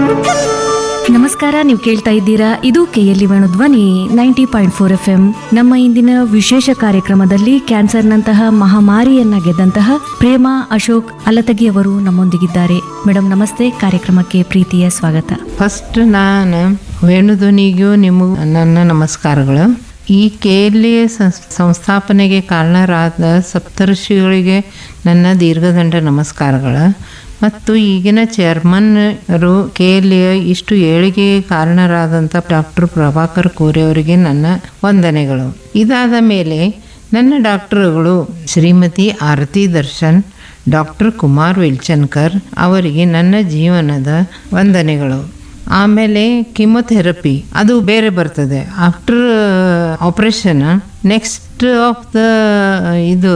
ನಮಸ್ಕಾರ ನೀವು ಕೇಳ್ತಾ ಇದ್ದೀರಾ ಇದು ಕೆಎಲ್ಇ ಧ್ವನಿ ninety point four F M ನಮ್ಮ ಇಂದಿನ ವಿಶೇಷ ಕಾರ್ಯಕ್ರಮದಲ್ಲಿ ಕ್ಯಾನ್ಸರ್ನಂತಹ ಮಹಾಮಾರಿಯನ್ನ ಗೆದ್ದಂತಹ ಪ್ರೇಮ ಅಶೋಕ್ ಅಲತಗಿ ಅವರು ನಮ್ಮೊಂದಿಗಿದ್ದಾರೆ ಮೇಡಮ್ ನಮಸ್ತೆ ಕಾರ್ಯಕ್ರಮಕ್ಕೆ ಪ್ರೀತಿಯ ಸ್ವಾಗತ ಫಸ್ಟ್ ನಾನು ವೇಣುಧ್ವನಿಗೂ ನಿಮಗೂ ನನ್ನ ನಮಸ್ಕಾರಗಳು ಈ ಕೆ ಸಂಸ್ಥಾಪನೆಗೆ ಕಾರಣರಾದ ಸಪ್ತರ್ಷಿಗಳಿಗೆ ನನ್ನ ದೀರ್ಘದಂಡ ನಮಸ್ಕಾರಗಳು ಮತ್ತು ಈಗಿನ ಚೇರ್ಮನ್ರು ಕೆ ಇಷ್ಟು ಏಳಿಗೆಗೆ ಕಾರಣರಾದಂಥ ಡಾಕ್ಟರ್ ಪ್ರಭಾಕರ್ ಕೋರೆ ಅವರಿಗೆ ನನ್ನ ವಂದನೆಗಳು ಇದಾದ ಮೇಲೆ ನನ್ನ ಡಾಕ್ಟರುಗಳು ಶ್ರೀಮತಿ ಆರತಿ ದರ್ಶನ್ ಡಾಕ್ಟರ್ ಕುಮಾರ್ ವಿಲ್ಚನ್ಕರ್ ಅವರಿಗೆ ನನ್ನ ಜೀವನದ ವಂದನೆಗಳು ಆಮೇಲೆ ಕಿಮೊಥೆರಪಿ ಅದು ಬೇರೆ ಬರ್ತದೆ after operation next of the ಇದು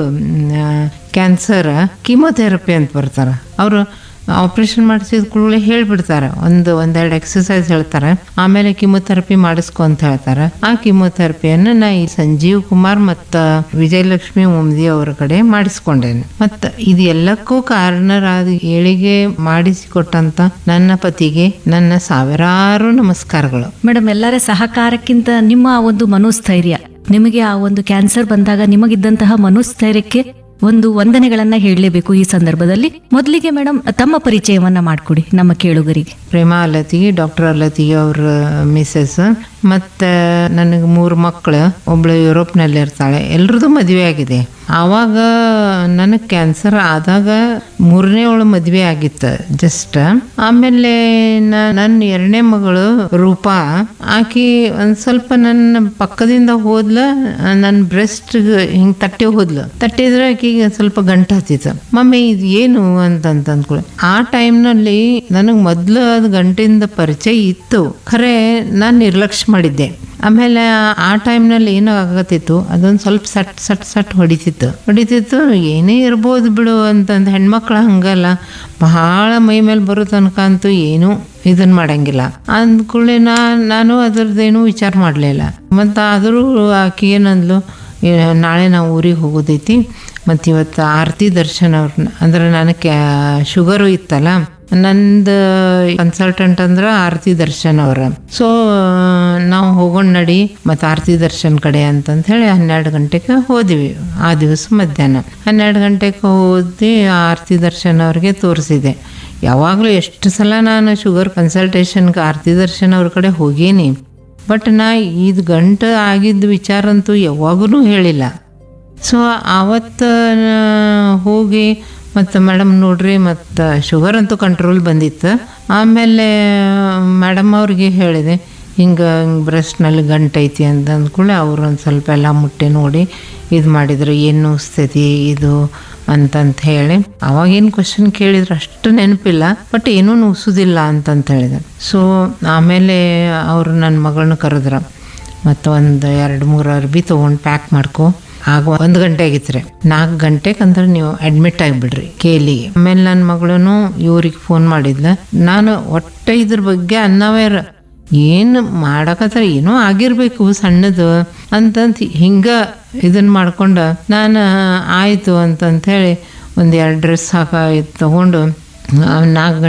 ಕ್ಯಾನ್ಸರ್ ಕಿಮೊಥೆರಪಿ ಅಂತ ಬರ್ತಾರೆ ಅವರು ಆಪ್ರೇಷನ್ ಮಾಡಿಸಿದ ಕೂಡಲೇ ಹೇಳ್ಬಿಡ್ತಾರೆ ಒಂದು ಒಂದೆರಡು ಎಕ್ಸಸೈಸ್ ಹೇಳ್ತಾರೆ ಆಮೇಲೆ ಕಿಮೊಥೆರಪಿ ಮಾಡಿಸ್ಕೊ ಅಂತ ಹೇಳ್ತಾರೆ ಆ ಕಿಮೊಥೆರಪಿಯನ್ನು ನಾ ಈ ಸಂಜೀವ್ ಕುಮಾರ್ ಮತ್ತು ವಿಜಯಲಕ್ಷ್ಮಿ ಉಮ್ದಿ ಅವರ ಕಡೆ ಮಾಡಿಸ್ಕೊಂಡೇನೆ ಮತ್ತು ಇದು ಎಲ್ಲಕ್ಕೂ ಕಾರಣರಾದ ಏಳಿಗೆ ಮಾಡಿಸಿಕೊಟ್ಟಂತ ನನ್ನ ಪತಿಗೆ ನನ್ನ ಸಾವಿರಾರು ನಮಸ್ಕಾರಗಳು ಮೇಡಮ್ ಎಲ್ಲರ ಸಹಕಾರಕ್ಕಿಂತ ನಿಮ್ಮ ಆ ಒಂದು ಮನೋಸ್ಥೈರ್ಯ ನಿಮಗೆ ಆ ಒಂದು ಕ್ಯಾನ್ಸರ್ ಬಂದಾಗ ನಿಮಗಿದ್ದಂತಹ ಮನೋಸ್ಥೈರ್ಯಕ್ಕೆ ಒಂದು ವಂದನೆಗಳನ್ನ ಹೇಳಲೇಬೇಕು ಈ ಸಂದರ್ಭದಲ್ಲಿ ಮೊದಲಿಗೆ ಮೇಡಮ್ ತಮ್ಮ ಪರಿಚಯವನ್ನ ಮಾಡಿಕೊಡಿ ನಮ್ಮ ಕೇಳುಗರಿಗೆ ಪ್ರೇಮಾ ಅಲತಿ ಡಾಕ್ಟರ್ ಅಲತಿ ಅವ್ರ ಮಿಸ್ಸಸ್ ಮತ್ತು ನನಗೆ ಮೂರು ಮಕ್ಕಳು ಒಬ್ಳು ಯುರೋಪ್ನಲ್ಲಿ ಇರ್ತಾಳೆ ಎಲ್ರದ್ದು ಮದುವೆ ಆಗಿದೆ ಆವಾಗ ನನಗೆ ಕ್ಯಾನ್ಸರ್ ಆದಾಗ ಮೂರನೇ ಅವಳು ಮದುವೆ ಆಗಿತ್ತು ಜಸ್ಟ್ ಆಮೇಲೆ ನ- ನನ್ನ ಎರಡನೇ ಮಗಳು ರೂಪಾ ಆಕಿ ಒಂದು ಸ್ವಲ್ಪ ನನ್ನ ಪಕ್ಕದಿಂದ ಹೋದ್ಲ ನನ್ನ ಬ್ರೆಸ್ಟ್ ಹಿಂಗೆ ತಟ್ಟಿ ಹೋದ್ಲು ತಟ್ಟಿದ್ರೆ ಆಕಿಗೆ ಸ್ವಲ್ಪ ಗಂಟು ಹತ್ತಿತ್ತು ಮಮ್ಮಿ ಇದು ಏನು ಅಂತ ಅಂದ್ಕೊಳ್ಳಿ ಆ ಟೈಮ್ನಲ್ಲಿ ನನಗೆ ಮೊದಲು ಅದು ಗಂಟಿಂದ ಪರಿಚಯ ಇತ್ತು ಖರೆ ನಾನು ನಿರ್ಲಕ್ಷ್ಯ ಮಾಡಿದ್ದೆ ಆಮೇಲೆ ಆ ಟೈಮ್ನಲ್ಲಿ ಏನೋ ಆಗತ್ತಿತ್ತು ಅದೊಂದು ಸ್ವಲ್ಪ ಸಟ್ ಸಟ್ ಸಟ್ ಹೊಡಿತಿತ್ತು ಹೊಡಿತಿತ್ತು ಏನೇ ಇರ್ಬೋದು ಬಿಡು ಅಂತಂದು ಹೆಣ್ಮಕ್ಳು ಹಂಗಲ್ಲ ಬಹಳ ಮೈ ಮೇಲೆ ಬರೋ ತನಕ ಅಂತೂ ಏನೂ ಇದನ್ನ ಮಾಡಂಗಿಲ್ಲ ಅಂದ್ಕೊಳ್ಳಿ ನಾ ನಾನು ಅದ್ರದ್ದೇನು ವಿಚಾರ ಮಾಡಲಿಲ್ಲ ಮತ್ತು ಆದರೂ ಆಕೆ ಏನಂದ್ಲು ಏ, ನಾಳೆ ನಾವು ಊರಿಗೆ ಹೋಗೋದೈತಿ ಮತ್ತು ಇವತ್ತು ಆರತಿ ದರ್ಶನ್ ಅವ್ರನ್ನ ಅಂದ್ರೆ ನನಗೆ ಶುಗರು ಇತ್ತಲ್ಲ ನಂದು ಕನ್ಸಲ್ಟೆಂಟ್ ಅಂದ್ರೆ ಆರತಿ ದರ್ಶನ್ ಅವರ ಸೊ ನಾವು ಹೋಗೋಣ ನಡಿ ಮತ್ತು ಆರತಿ ದರ್ಶನ್ ಕಡೆ ಅಂತಂತ ಹೇಳಿ ಹನ್ನೆರಡು ಗಂಟೆಗೆ ಹೋದ್ವಿ ಆ ದಿವಸ ಮಧ್ಯಾಹ್ನ ಹನ್ನೆರಡು ಗಂಟೆಗೆ ಹೋದಿ ಆರತಿ ದರ್ಶನ್ ಅವ್ರಿಗೆ ತೋರಿಸಿದೆ ಯಾವಾಗಲೂ ಎಷ್ಟು ಸಲ ನಾನು ಶುಗರ್ ಕನ್ಸಲ್ಟೇಷನ್ಗೆ ಆರತಿ ದರ್ಶನ್ ಅವ್ರ ಕಡೆ ಹೋಗೀನಿ ಬಟ್ ನಾ ಇದು ಗಂಟು ಆಗಿದ್ದ ವಿಚಾರ ಅಂತೂ ಯಾವಾಗೂ ಹೇಳಿಲ್ಲ ಸೊ ಆವತ್ತು ನಾ ಹೋಗಿ ಮತ್ತು ಮೇಡಮ್ ನೋಡ್ರಿ ಮತ್ತು ಶುಗರ್ ಅಂತೂ ಕಂಟ್ರೋಲ್ ಬಂದಿತ್ತು ಆಮೇಲೆ ಮೇಡಮ್ ಅವ್ರಿಗೆ ಹೇಳಿದೆ ಹಿಂಗೆ ಹಿಂಗೆ ಬ್ರೆಸ್ಟ್ನಲ್ಲಿ ಗಂಟು ಐತಿ ಅಂತ ಅಂದ್ಕೊಳ್ಳಿ ಅವರು ಒಂದು ಸ್ವಲ್ಪ ಎಲ್ಲ ಮುಟ್ಟೆ ನೋಡಿ ಇದು ಮಾಡಿದ್ರು ಏನು ಸ್ಥಿತಿ ಇದು ಅಂತಂತ ಹೇಳಿ ಅವಾಗೇನು ಕ್ವಶನ್ ಕೇಳಿದ್ರು ಅಷ್ಟು ನೆನಪಿಲ್ಲ ಬಟ್ ಏನೂ ನುಗ್ಸೋದಿಲ್ಲ ಅಂತಂತ ಹೇಳಿದೆ ಸೊ ಆಮೇಲೆ ಅವರು ನನ್ನ ಮಗಳನ್ನ ಕರೆದ್ರ ಮತ್ತು ಒಂದು ಎರಡು ಮೂರು ಅರ್ಬಿ ತೊಗೊಂಡು ಪ್ಯಾಕ್ ಮಾಡ್ಕೊ ಆಗ ಒಂದು ಗಂಟೆ ಆಗಿತ್ತು ರೀ ನಾಲ್ಕು ಗಂಟೆಗೆ ಅಂದ್ರೆ ನೀವು ಅಡ್ಮಿಟ್ ಆಗಿಬಿಡ್ರಿ ಕೇಲಿಗೆ ಆಮೇಲೆ ನನ್ನ ಮಗಳೂ ಇವ್ರಿಗೆ ಫೋನ್ ಮಾಡಿದ್ಲ ನಾನು ಒಟ್ಟು ಇದ್ರ ಬಗ್ಗೆ ಅನ್ನವೇರ ಏನು ಮಾಡಕತ್ತಾರ ಏನೋ ಆಗಿರ್ಬೇಕು ಸಣ್ಣದು ಅಂತಂತ ಹಿಂಗೆ ಇದನ್ನ ಮಾಡ್ಕೊಂಡು ನಾನು ಆಯಿತು ಅಂತಂತ ಹೇಳಿ ಒಂದು ಎರಡು ಡ್ರೆಸ್ ಹಾಕ ತೊಗೊಂಡು ನಾಲ್ಕು